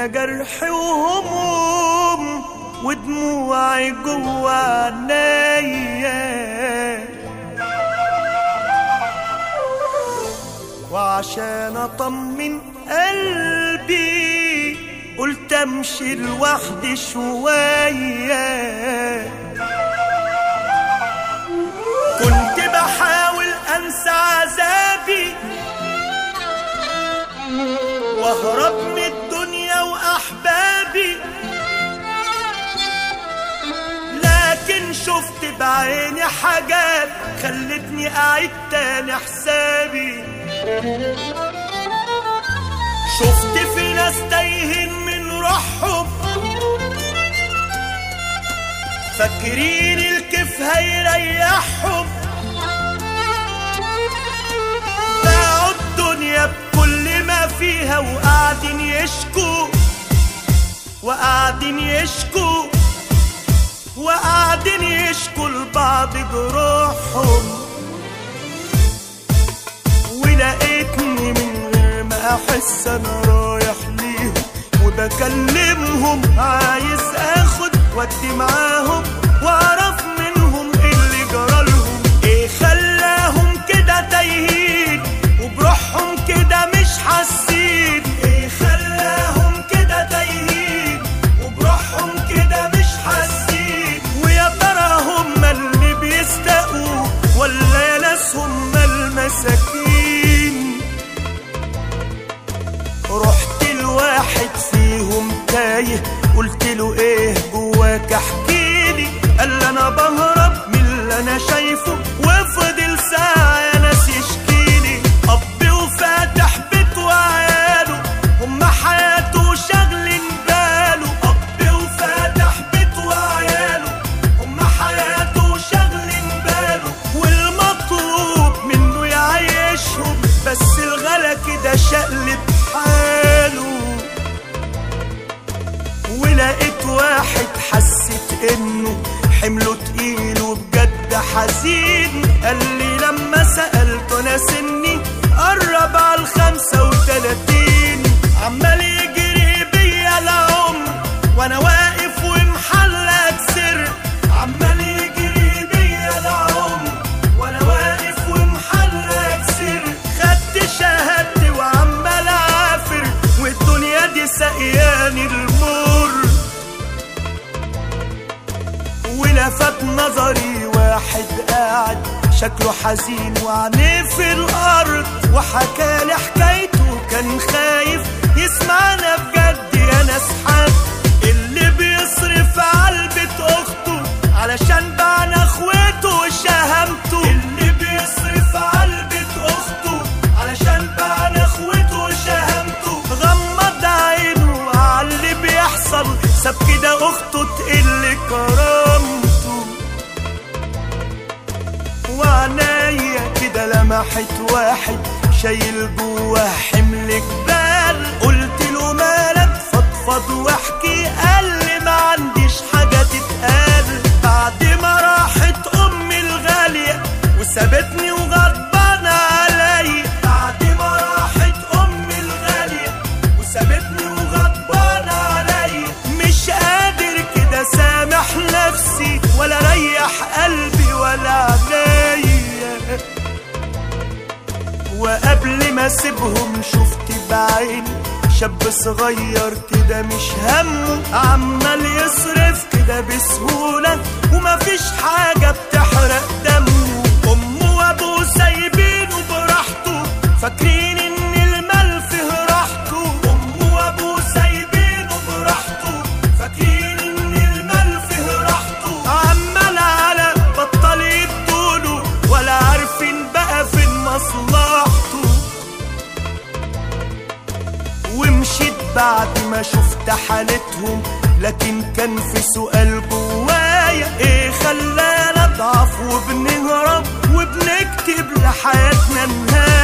جرح وهموم ودموعي جوا عينيا وعشان اطمن قلبي قلت امشي لوحدي شويه كنت بحاول انسى عذابي واهرب من الدنيا واحبابي لكن شفت بعيني حاجات خلتني اعيد تاني حسابي شفت في ناس تايهين من روحهم فاكرين الكيف هيريحهم باعوا الدنيا بكل ما فيها وقاعدين يشكوا وقاعدين يشكوا وقاعدين يشكوا لبعض جروحهم ولقيتني من غير ما احس انا رايح ليهم وبكلمهم عايز اخد ودي معاهم واعرف منهم ايه اللي جرالهم ايه خلاهم كده تايهين وبروحهم كده مش حاسين ايه خلاهم كده تايهين وبروحهم كده مش حاسين ويا ترى هم اللي بيستقوا ولا يا ناس هم المساكين رحت لواحد فيهم تايه قلت له ايه جواك احكيلي قال لي انا بهرب من اللي انا شايفه وفضل ساعة يا ناس يشكيلي اب وفاتح بيت وعياله هم حياته شاغلين باله اب وفاتح بيت وعياله هم حياته شاغلين باله والمطلوب منه يعيشهم بس الغلا كده شقلب حاله ولقيت واحد حسيت انه حمله تقيل وبجد حزين قال لي لما سألته انا سني قرب على الخمسة وتلاتين عمال يجري بيا العمر وانا واقف ومحلك سر عمال يجري بيا العمر وانا واقف ومحلك سر خدت شهادتي وعمال عافر والدنيا دي سقياني المر ولفت نظري واحد قاعد شكله حزين وعينيه في الارض وحكالي حكايته كان خايف يسمعنا بجد يا ناس حد اللي بيصرف علبة اخته علشان بعنا اخوته وشهامته اللي بيصرف علبة اخته علشان بعنا اخوته وشهامته غمض عينه على اللي بيحصل ساب كده اخته تقل كرامته وعنايا كده لمحت واحد شايل جواه حمل جبال قلت له مالك فضفض واحكي قال لي ما عنديش حاجة تتقال بعد ما راحت امي الغالية وسابتني وغضبانة عليا بعد ما راحت امي الغالية وسابتني وغضبانة عليا مش قادر كده سامح نفسي ولا ريح قلبي ولا عينيا وقبل ما اسيبهم شفت بعيني شاب صغير كده مش همه عمال يصرف كده بسهولة ومفيش حاجة بتحرق دمه أمه وأبوه سايبينه براحته فاكرين إن المال فيه راحته أمه وأبوه سايبينه براحته فاكرين إن المال فيه راحته عمال على بطل يدوله ولا عارفين بقى فين مصلحته ومشيت بعد ما شفت حالتهم لكن كان في سؤال جوايا ايه خلانا نضعف وبنهرب وبنكتب لحياتنا نهاية